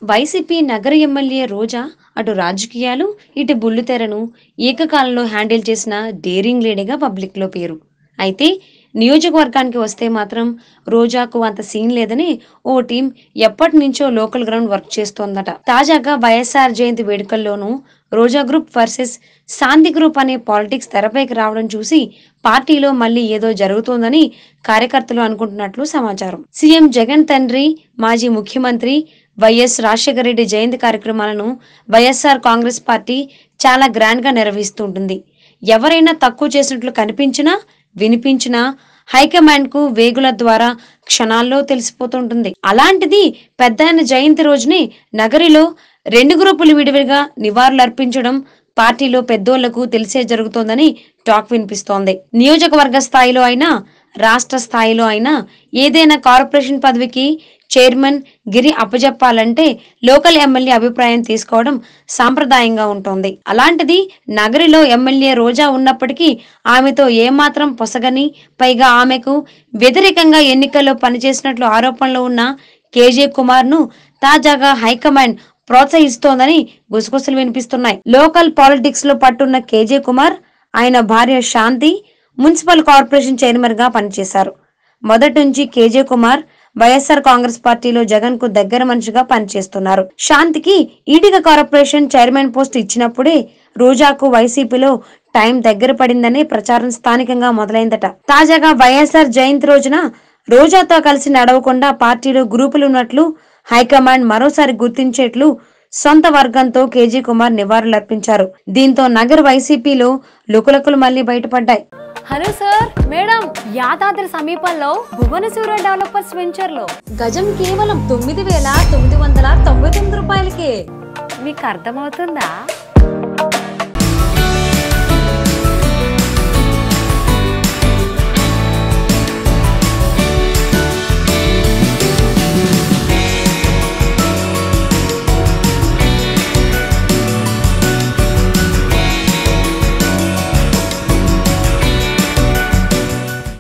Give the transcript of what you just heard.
YCP నగర MLA రోజా అటు రాజకీయాలు ఇటు బుల్లితెరను ఏకకాలంలో హ్యాండిల్ చేసిన డేరింగ్ లేడీగా పబ్లిక్లో పేరు అయితే నియోజకవర్గానికి వస్తే మాత్రం రోజాకు అంత సీన్ లేదని ఓ టీం ఎప్పటి నుంచో లోకల్ గ్రౌండ్ వర్క్ చేస్తోందట తాజాగా వైఎస్ఆర్ జయంతి వేడుకల్లోనూ Roja group versus Shanti group అనే పాలిటిక్స్ తెరపైకి రావడం చూసి పార్టీలో మళ్ళీ ఏదో జరుగుతోందని కార్యకర్తలు అనుకుంటున్నట్లు సమాచారం సీఎం జగన్ తండ్రి మాజీ ముఖ్యమంత్రి వైఎస్ రాజశేఖర రెడ్డి జయంతి కార్యక్రమాలను వైఎస్ఆర్ కాంగ్రెస్ పార్టీ చాలా గ్రాండ్ గా నిర్వహిస్తుంటుంది ఎవరైనా తక్కువ చేసినట్లు కనిపించినా వినిపించినా హైకమాండ్ కు వేగుల ద్వారా క్షణాల్లో తెలిసిపోతుంటుంది అలాంటిది పెద్దాయన జయంతి రోజునే నగరిలో రెండు గ్రూపులు విడివిడిగా నివాళులర్పించడం పార్టీలో పెద్దోళ్లకు తెలిసే జరుగుతోందని టాక్ వినిపిస్తోంది నియోజకవర్గ స్థాయిలో అయినా రాష్ట్ర స్థాయిలో అయినా ఏదైనా కార్పొరేషన్ పదవికి చైర్మన్ గిరి అప్పజెప్పాలంటే లోకల్ ఎమ్మెల్యే అభిప్రాయం తీసుకోవడం సాంప్రదాయంగా ఉంటుంది అలాంటిది నగరిలో ఎమ్మెల్యే రోజా ఉన్నప్పటికీ ఆమెతో ఏమాత్రం పొసగని పైగా ఆమెకు వ్యతిరేకంగా ఎన్నికల్లో పనిచేసినట్లు ఆరోపణలు ఉన్న కేజే కుమార్ ను తాజాగా హైకమాండ్ ప్రోత్సహిస్తోందని గుసగుసలు వినిపిస్తున్నాయి లోకల్ పాలిటిక్స్ లో పట్టున్న కేజే కుమార్ ఆయన భార్య శాంతి మున్సిపల్ కార్పొరేషన్ చైర్మన్ గా పనిచేశారు మొదటి నుంచి కేజే కుమార్ వైఎస్ఆర్ కాంగ్రెస్ పార్టీలో జగన్ కు దగ్గర మనిషిగా పనిచేస్తున్నారు శాంతికి ఈడిగ కార్పొరేషన్ చైర్మన్ పోస్ట్ ఇచ్చినప్పుడే రోజాకు వైసీపీలో టైం దగ్గర పడిందనే ప్రచారం స్థానికంగా మొదలైందట తాజాగా వైఎస్ఆర్ జయంతి రోజున రోజాతో కలిసి నడవకుండా పార్టీలో గ్రూపులు ఉన్నట్లు హైకమాండ్ మరోసారి గుర్తించేట్లు సొంత వర్గంతో కేజీ కుమార్ నివాళులర్పించారు దీంతో నగర్ వైసీపీలో లుకులకులు మళ్లీ బయటపడ్డాయి హలో సార్ మేడం యాదాద్రి సమీపంలో భువనసూర డెవలపర్స్ వెంచర్ లో గజం కేవలం తొమ్మిది వేల తొమ్మిది వందల తొంభై తొమ్మిది రూపాయలకే మీకు అర్థమవుతుందా